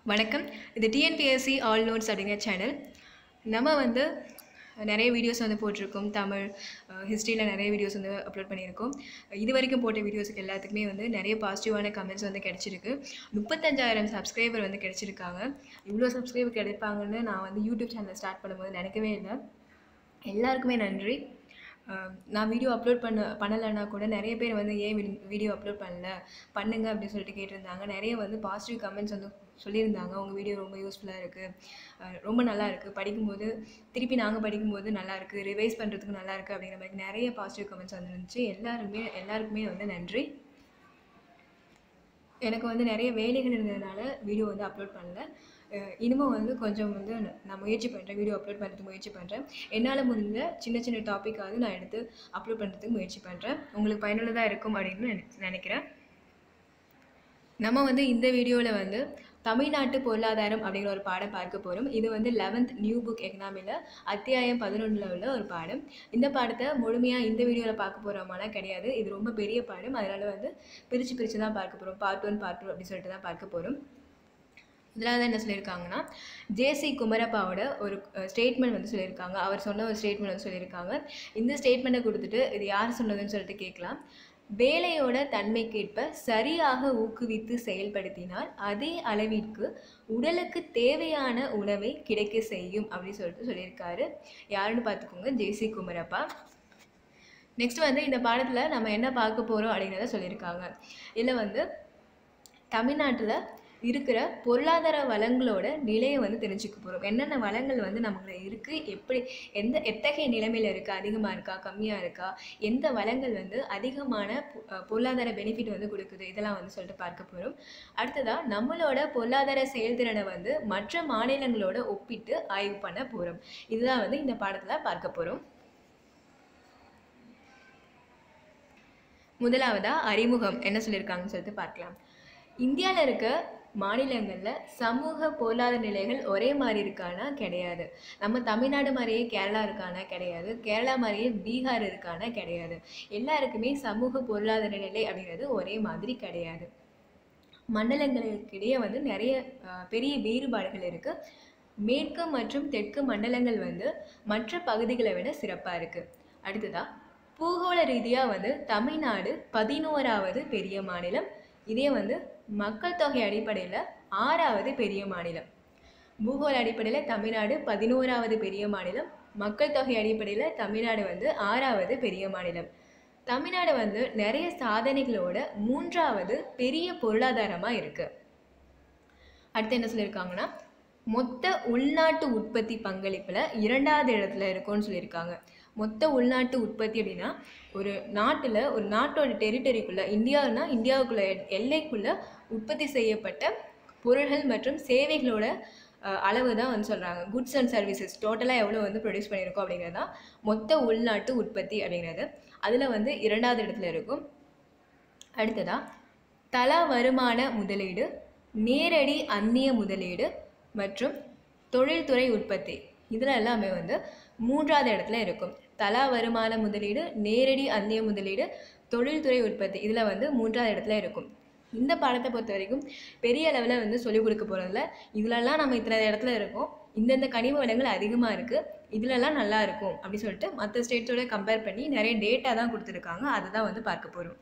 வணக்கம் இது TNPSC all notes அப்படிங்கிற சேனல் நம்ம வந்து நிறைய வீடியோஸ் வந்து போட்டிருக்கோம் தமிழ் ஹிஸ்ட்ரியில் நிறைய வீடியோஸ் வந்து அப்லோட் பண்ணியிருக்கோம் இது வரைக்கும் போட்ட வீடியோஸுக்கு எல்லாத்துக்குமே வந்து நிறைய பாசிட்டிவான கமெண்ட்ஸ் வந்து கிடச்சிருக்கு முப்பத்தஞ்சாயிரம் சப்ஸ்கிரைபர் வந்து கிடச்சிருக்காங்க இவ்வளோ சப்ஸ்கிரைபர் கிடைப்பாங்கன்னு நான் வந்து யூடியூப் சேனல் ஸ்டார்ட் பண்ணும்போது நினைக்கவே இல்லை எல்லாருக்குமே நன்றி அஹ் நான் வீடியோ அப்லோட் பண்ண பண்ணலைன்னா கூட நிறைய பேர் வந்து ஏன் வீடியோ அப்லோட் பண்ணல பண்ணுங்க அப்படின்னு சொல்லிட்டு கேட்டிருந்தாங்க நிறைய வந்து பாசிட்டிவ் கமெண்ட்ஸ் வந்து சொல்லியிருந்தாங்க உங்கள் வீடியோ ரொம்ப யூஸ்ஃபுல்லாக இருக்குது ரொம்ப நல்லா இருக்குது படிக்கும்போது திருப்பி நாங்கள் படிக்கும்போது நல்லா இருக்குது ரிவைஸ் பண்ணுறதுக்கு நல்லா இருக்குது அப்படிங்கிற மாதிரி நிறைய பாசிட்டிவ் கமெண்ட்ஸ் வந்துருந்துச்சு எல்லாருமே எல்லாருக்குமே வந்து நன்றி எனக்கு வந்து நிறைய வேலைகள் இருந்ததுனால வீடியோ வந்து அப்லோட் பண்ணல அஹ் இனிமே வந்து கொஞ்சம் வந்து நான் முயற்சி பண்ணுறேன் வீடியோ அப்லோட் பண்ணுறதுக்கு முயற்சி பண்ணுறேன் என்னால் முடிஞ்ச சின்ன சின்ன டாப்பிக்காவது நான் எடுத்து அப்லோட் பண்ணுறதுக்கு முயற்சி பண்ணுறேன் உங்களுக்கு பயனுள்ளதாக இருக்கும் அப்படின்னு நினை- நினைக்கிறேன் நம்ம வந்து இந்த வீடியோவில் வந்து தமிழ்நாட்டு பொருளாதாரம் அப்படிங்கிற ஒரு பாடம் பார்க்க போகிறோம் இது வந்து லெவன்த் நியூ புக் எக்கனாமியில் அத்தியாயம் பதினொன்றில் உள்ள ஒரு பாடம் இந்த பாடத்தை முழுமையாக இந்த வீடியோவில் பார்க்க போகிறோமானா கிடையாது இது ரொம்ப பெரிய பாடம் அதனால் வந்து பிரித்து பிரித்து தான் பார்க்க போகிறோம் பார்ட் ஒன் பார்ட் டூ அப்படின்னு சொல்லிட்டு தான் பார்க்க போகிறோம் இதில் என்ன சொல்லியிருக்காங்கன்னா ஜேசி குமரப்பாவோட ஒரு ஸ்டேட்மெண்ட் வந்து சொல்லியிருக்காங்க அவர் சொன்ன ஒரு ஸ்டேட்மெண்ட் வந்து சொல்லியிருக்காங்க இந்த ஸ்டேட்மெண்ட்டை கொடுத்துட்டு இது யார் சொன்னதுன்னு சொல்லிட்டு கேட்கலாம் வேலையோட தன்மைக்கேற்ப சரியாக ஊக்குவித்து செயல்படுத்தினால் அதே அளவிற்கு உடலுக்கு தேவையான உணவை கிடைக்க செய்யும் அப்படின்னு சொல்லிட்டு சொல்லியிருக்காரு யாருன்னு பார்த்துக்கோங்க ஜேசி குமரப்பா நெக்ஸ்ட் வந்து இந்த பாடத்தில் நம்ம என்ன பார்க்க போகிறோம் அப்படிங்கிறத சொல்லியிருக்காங்க இதில் வந்து தமிழ்நாட்டில் இருக்கிற பொருளாதார வளங்களோட நிலையை வந்து தெரிஞ்சுக்க போகிறோம் என்னென்ன வளங்கள் வந்து நமக்கு இருக்குது எப்படி எந்த எத்தகைய நிலைமையில் இருக்குது அதிகமாக இருக்கா கம்மியாக இருக்கா எந்த வளங்கள் வந்து அதிகமான பொ- அஹ் பொருளாதார பெனிஃபிட் வந்து கொடுக்குது இதெல்லாம் வந்து சொல்லிட்டு பார்க்க போகிறோம் அடுத்ததாக நம்மளோட பொருளாதார செயல்திறனை வந்து மற்ற மாநிலங்களோட ஒப்பிட்டு ஆய்வு பண்ண போகிறோம் இதுதான் வந்து இந்த பாடத்தில் பார்க்க போகிறோம் முதலாவதா அறிமுகம் என்ன சொல்லியிருக்காங்கன்னு சொல்லிட்டு பார்க்கலாம் இந்தியாவில் இருக்க மாநிலங்களில் சமூக பொருளாதார நிலைகள் ஒரே மாதிரி இருக்கானா கிடையாது நம்ம தமிழ்நாடு மாதிரியே கேரளா இருக்கானா கிடையாது கேரளா மாதிரியே பீகார் இருக்கானா கிடையாது எல்லாருக்குமே சமூக பொருளாதார நிலை அப்படிங்கிறது ஒரே மாதிரி கிடையாது மண்டலங்களுக்கிடையே வந்து நிறைய அஹ், பெரிய வேறுபாடுகள் இருக்குது மேற்கு மற்றும் தெற்கு மண்டலங்கள் வந்து மற்ற பகுதிகளை விட சிறப்பாக இருக்குது அடுத்ததா பூகோள ரீதியாக வந்து தமிழ்நாடு பதினோராவது பெரிய மாநிலம் இதே வந்து மக்கள் தொகை அடிப்படையில் ஆறாவது பெரிய மாநிலம் பூகோள அடிப்படையில் தமிழ்நாடு பதினோராவது பெரிய மாநிலம் மக்கள் தொகை அடிப்படையில் தமிழ்நாடு வந்து ஆறாவது பெரிய மாநிலம் தமிழ்நாடு வந்து நிறைய சாதனைகளோட மூன்றாவது பெரிய பொருளாதாரமாக இருக்குது அடுத்து என்ன சொல்லியிருக்காங்கன்னா மொத்த உள்நாட்டு உற்பத்தி பங்களிப்பில் இரண்டாவது இடத்துல இருக்கும்னு சொல்லியிருக்காங்க மொத்த உள்நாட்டு உற்பத்தி அப்படின்னா ஒரு நாட்டில் ஒரு நாட்டோட டெரிட்டரிக்குள்ளே இந்தியானா இந்தியாவுக்குள்ள எ- எல்லைக்குள்ள உற்பத்தி செய்யப்பட்ட பொருள்கள் மற்றும் சேவைகளோட அஹ், அளவு தான் வந்து சொல்கிறாங்க குட்ஸ் அண்ட் சர்வீசஸ் டோட்டலாக எவ்வளோ வந்து ப்ரொடியூஸ் பண்ணியிருக்கோம் அப்படிங்கிறது தான் மொத்த உள்நாட்டு உற்பத்தி அப்படிங்கிறது அதில் வந்து இரண்டாவது இடத்துல இருக்கும் அடுத்ததா தலா வருமான முதலீடு நேரடி அந்நிய முதலீடு மற்றும் தொழில்துறை உற்பத்தி இதில் எல்லாமே வந்து மூன்றாவது இடத்துல இருக்கும் தலா வருமான முதலீடு நேரடி அந்நிய முதலீடு தொழில்துறை உற்பத்தி இதில் வந்து மூன்றாவது இடத்துல இருக்கும் இந்த பாடத்தை பொறுத்த வரைக்கும் பெரிய அளவில் வந்து சொல்லிக் கொடுக்க போகிறதில்ல இதுலலாம் நம்ம இத்தனை இடத்துல இருக்கோம் இந்தந்த கனிம வளங்கள் அதிகமாக இருக்குது இதுலலாம் நல்லா இருக்கும் அப்படி சொல்லிட்டு மற்ற ஸ்டேட்ஸோட கம்பேர் பண்ணி நிறைய டேட்டா தான் கொடுத்துருக்காங்க அதை தான் வந்து பார்க்க போகிறோம்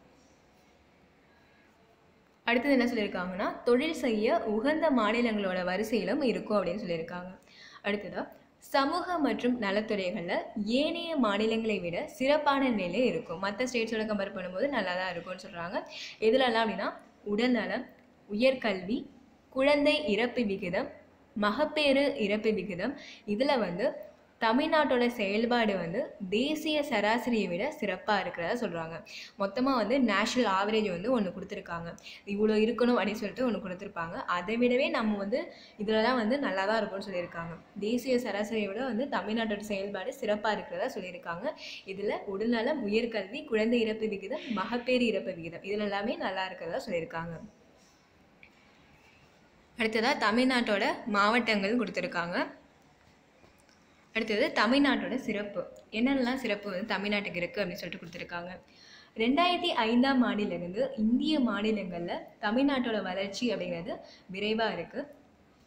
அடுத்தது என்ன சொல்லியிருக்காங்கன்னா தொழில் செய்ய உகந்த மாநிலங்களோட வரிசையிலும் இருக்கும் அப்படின்னு சொல்லியிருக்காங்க அடுத்ததா சமூக மற்றும் நலத்துறைகளில் ஏனைய மாநிலங்களை விட சிறப்பான நிலை இருக்கும் மற்ற ஸ்டேட்ஸோட கம்பேர் பண்ணும்போது நல்லா தான் இருக்கும்னு சொல்கிறாங்க எதுலலாம் அப்படின்னா உடல்நலம் உயர்கல்வி குழந்தை இறப்பு விகிதம் மகப்பேறு இறப்பு விகிதம் இதில் வந்து தமிழ்நாட்டோட செயல்பாடு வந்து தேசிய சராசரியை விட சிறப்பாக இருக்கிறதா சொல்கிறாங்க மொத்தமாக வந்து நேஷ்னல் ஆவரேஜ் வந்து ஒன்று கொடுத்துருக்காங்க இவ்வளோ இருக்கணும் அப்படின்னு சொல்லிட்டு ஒன்று கொடுத்துருப்பாங்க அதை விடவே நம்ம வந்து இதிலலாம் வந்து நல்லா தான் இருக்கும்னு சொல்லியிருக்காங்க தேசிய சராசரியை விட வந்து தமிழ்நாட்டோட செயல்பாடு சிறப்பாக இருக்கிறதா சொல்லியிருக்காங்க இதில் உடல்நலம் உயர்கல்வி குழந்தை இறப்பு விகிதம் மகப்பேறு இறப்பு விகிதம் இதில் எல்லாமே நல்லா இருக்கிறதா சொல்லியிருக்காங்க அடுத்ததாக தமிழ்நாட்டோட மாவட்டங்கள் கொடுத்துருக்காங்க அடுத்தது தமிழ்நாட்டோட சிறப்பு என்னென்னலாம் சிறப்பு வந்து தமிழ்நாட்டுக்கு இருக்குது அப்படின்னு சொல்லிட்டு கொடுத்துருக்காங்க ரெண்டாயிரத்தி ஐந்தாம் ஆண்டிலிருந்து இந்திய மாநிலங்களில் தமிழ்நாட்டோட வளர்ச்சி அப்படிங்கிறது விரைவாக இருக்குது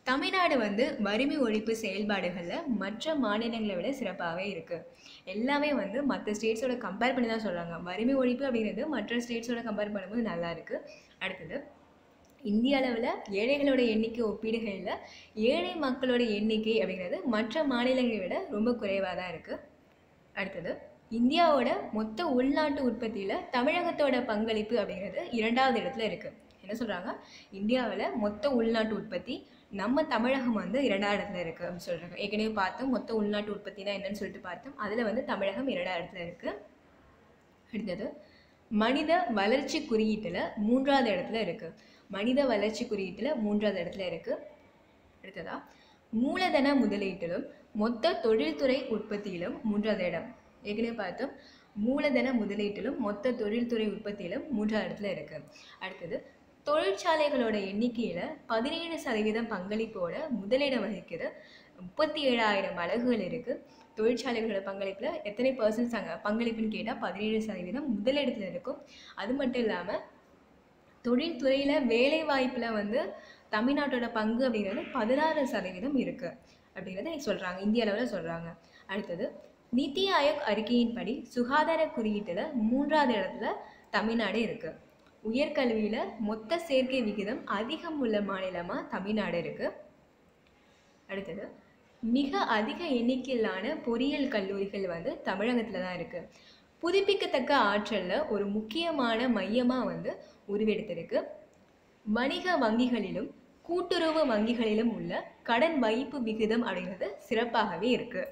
தமிழ்நாடு வந்து வறுமை ஒழிப்பு செயல்பாடுகளில் மற்ற மாநிலங்களை விட சிறப்பாகவே இருக்குது எல்லாமே வந்து மற்ற ஸ்டேட்ஸோட கம்பேர் பண்ணி தான் சொல்கிறாங்க வறுமை ஒழிப்பு அப்படிங்கிறது மற்ற ஸ்டேட்ஸோட கம்பேர் பண்ணும்போது நல்லா இருக்குது அடுத்தது இந்திய அளவில் ஏழைகளோட எண்ணிக்கை ஒப்பீடுகளில் ஏழை மக்களோட எண்ணிக்கை அப்படிங்கிறது மற்ற மாநிலங்களை விட ரொம்ப குறைவாக தான் இருக்குது அடுத்தது இந்தியாவோட மொத்த உள்நாட்டு உற்பத்தியில் தமிழகத்தோட பங்களிப்பு அப்படிங்கிறது இரண்டாவது இடத்துல இருக்குது என்ன சொல்கிறாங்க இந்தியாவில் மொத்த உள்நாட்டு உற்பத்தி நம்ம தமிழகம் வந்து இரண்டாவது இடத்துல இருக்குது அப்படின்னு சொல்கிறாங்க ஏற்கனவே பார்த்தோம் மொத்த உள்நாட்டு உற்பத்தினா என்னன்னு சொல்லிட்டு பார்த்தோம் அதில் வந்து தமிழகம் இரண்டாவது இடத்துல இருக்குது அடுத்தது மனித வளர்ச்சி குறியீட்டில் மூன்றாவது இடத்துல இருக்குது மனித வளர்ச்சி குறியீட்டில் மூன்றாவது இடத்துல இருக்குது அடுத்ததா மூலதன முதலீட்டிலும் மொத்த தொழில்துறை உற்பத்தியிலும் மூன்றாவது இடம் ஏற்கனவே பார்த்தோம் மூலதன முதலீட்டிலும் மொத்த தொழில்துறை உற்பத்தியிலும் மூன்றாவது இடத்துல இருக்குது அடுத்தது தொழிற்சாலைகளோட எண்ணிக்கையில் பதினேழு சதவீதம் பங்களிப்போட முதலிடம் வகிக்குது முப்பத்தி ஏழாயிரம் அலகுகள் இருக்குது தொழிற்சாலைகளோட பங்களிப்பில் எத்தனை பர்சன்ட் அங்கே பங்களிப்புன்னு கேட்டால் பதினேழு சதவீதம் முதலிடத்தில் இருக்கும் அது மட்டும் இல்லாமல் தொழில்துறையில் வேலை வாய்ப்பில் வந்து தமிழ்நாட்டோட பங்கு அப்படிங்கிறது பதினாறு சதவீதம் இருக்குது அப்படிங்கிறத சொல்கிறாங்க இந்திய அளவில் சொல்கிறாங்க அடுத்தது நித்தி ஆயோக் அறிக்கையின்படி சுகாதார குறியீட்டில் மூன்றாவது இடத்துல தமிழ்நாடு இருக்குது உயர்கல்வியில் மொத்த சேர்க்கை விகிதம் அதிகம் உள்ள மாநிலமாக தமிழ்நாடு இருக்குது அடுத்தது மிக அதிக எண்ணிக்கையிலான பொறியியல் கல்லூரிகள் வந்து தமிழகத்தில் தான் இருக்குது புதுப்பிக்கத்தக்க ஆற்றலில் ஒரு முக்கியமான மையமாக வந்து உருவெடுத்திருக்கு வணிக வங்கிகளிலும் கூட்டுறவு வங்கிகளிலும் உள்ள கடன் வைப்பு விகிதம் அப்படிங்கிறது சிறப்பாகவே இருக்குது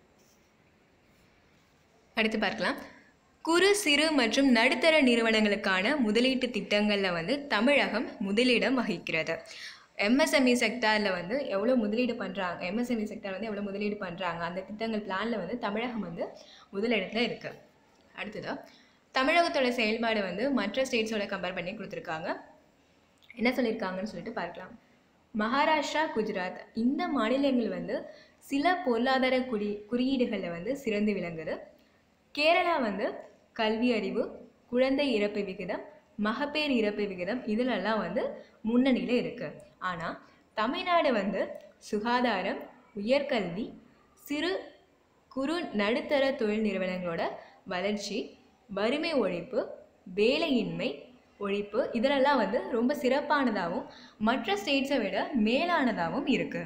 அடுத்து பார்க்கலாம் குறு சிறு மற்றும் நடுத்தர நிறுவனங்களுக்கான முதலீட்டு திட்டங்களில் வந்து தமிழகம் முதலிடம் வகிக்கிறது எம்எஸ்எம்இ செக்டாரில் வந்து எவ்வளோ முதலீடு பண்ணுறாங்க எம்எஸ்எம்இ செக்டார் வந்து எவ்வளோ முதலீடு பண்ணுறாங்க அந்த திட்டங்கள் பிளானில் வந்து தமிழகம் வந்து முதலிடத்தில் இருக்குது அடுத்ததாக தமிழகத்தோட செயல்பாடு வந்து மற்ற ஸ்டேட்ஸோட கம்பேர் பண்ணி கொடுத்துருக்காங்க என்ன சொல்லியிருக்காங்கன்னு சொல்லிட்டு பார்க்கலாம் மகாராஷ்டிரா குஜராத் இந்த மாநிலங்கள் வந்து சில பொருளாதார குறி குறியீடுகளில் வந்து சிறந்து விளங்குது கேரளா வந்து கல்வி அறிவு குழந்தை இறப்பு விகிதம் மகப்பேர் இறப்பு விகிதம் இதிலெல்லாம் வந்து முன்னணியில் இருக்குது ஆனால் தமிழ்நாடு வந்து சுகாதாரம் உயர்கல்வி சிறு குறு நடுத்தர தொழில் நிறுவனங்களோட வளர்ச்சி வறுமை ஒழிப்பு வேலையின்மை ஒழிப்பு இதிலெல்லாம் வந்து ரொம்ப சிறப்பானதாகவும் மற்ற ஸ்டேட்ஸை விட மேலானதாகவும் இருக்குது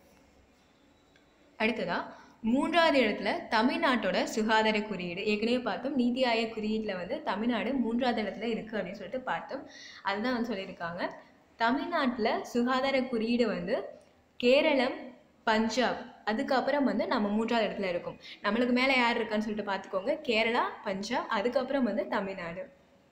அடுத்ததா மூன்றாவது இடத்துல தமிழ்நாட்டோட சுகாதார குறியீடு ஏற்கனவே பார்த்தோம் நீதி ஆயோக் குறியீட்டில் வந்து தமிழ்நாடு மூன்றாவது இடத்துல இருக்குது அப்படின்னு சொல்லிட்டு பார்த்தோம் அதுதான் வந்து சொல்லியிருக்காங்க தமிழ்நாட்டில் சுகாதார குறியீடு வந்து கேரளம் பஞ்சாப் அதுக்கப்புறம் வந்து நம்ம மூன்றாவது இடத்துல இருக்கும் நம்மளுக்கு மேலே யார் இருக்கான்னு சொல்லிட்டு பார்த்துக்கோங்க கேரளா பஞ்சாப் அதுக்கப்புறம் வந்து தமிழ்நாடு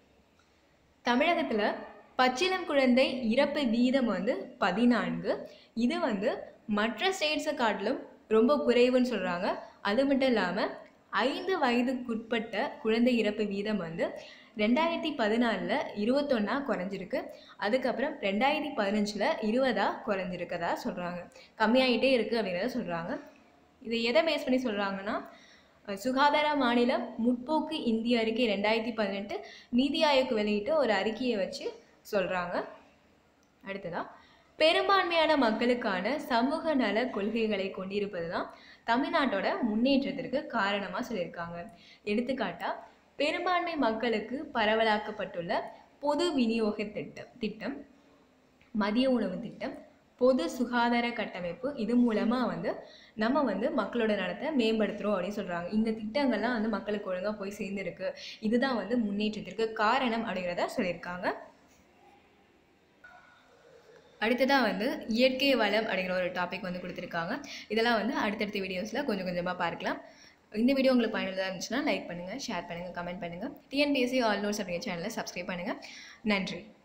தமிழகத்தில் பச்சிளம் குழந்தை இறப்பு வீதம் வந்து பதினான்கு இது வந்து மற்ற ஸ்டேட்ஸை காட்டிலும் ரொம்ப குறைவுன்னு சொல்கிறாங்க அது மட்டும் இல்லாமல் ஐந்து வயதுக்குட்பட்ட குழந்தை இறப்பு வீதம் வந்து ரெண்டாயிரத்தி பதினாலில் இருபத்தொன்னா குறைஞ்சிருக்கு அதுக்கப்புறம் ரெண்டாயிரத்தி பதினஞ்சில் இருபதாக குறைஞ்சிருக்கதா சொல்கிறாங்க கம்மியாயிட்டே இருக்குது அப்படிங்கிறத சொல்கிறாங்க இதை எதை பேஸ் பண்ணி சொல்கிறாங்கன்னா அஹ், சுகாதார மாநிலம் முற்போக்கு இந்திய அறிக்கை ரெண்டாயிரத்தி பதினெட்டு நீதி ஆயோக் வெளியிட்ட ஒரு அறிக்கையை வச்சு சொல்கிறாங்க அடுத்ததா பெரும்பான்மையான மக்களுக்கான சமூக நல கொள்கைகளை கொண்டிருப்பது தான் தமிழ்நாட்டோட முன்னேற்றத்திற்கு காரணமாக சொல்லியிருக்காங்க எடுத்துக்காட்டா பெரும்பான்மை மக்களுக்கு பரவலாக்கப்பட்டுள்ள பொது விநியோக திட்டம் திட்டம் மதிய உணவு திட்டம் பொது சுகாதார கட்டமைப்பு இது மூலமாக வந்து நம்ம வந்து மக்களோட நலத்தை மேம்படுத்துகிறோம் அப்படின்னு சொல்கிறாங்க இந்த திட்டங்கள்லாம் வந்து மக்களுக்கு ஒழுங்காக போய் சேர்ந்துருக்கு இதுதான் வந்து முன்னேற்றத்திற்கு காரணம் அப்படிங்கிறத சொல்லியிருக்காங்க அடுத்ததாக வந்து இயற்கை வளம் அப்படிங்கிற ஒரு டாபிக் வந்து கொடுத்துருக்காங்க இதெல்லாம் வந்து அடுத்தடுத்த வீடியோஸில் கொஞ்சம் கொஞ்சமாக பார்க்கலாம் இந்த வீடியோ உங்களுக்கு பயனுள்ளதாக இருந்துச்சுன்னா லைக் பண்ணுங்கள் ஷேர் பண்ணுங்கள் கமெண்ட் பண்ணுங்கள் டிஎன்பிஎஸ்சி ஆல் நோட்ஸ் அப்படிங்கிற சேனலை சப்ஸ்கிரைப் பண்ணுங்கள் நன்றி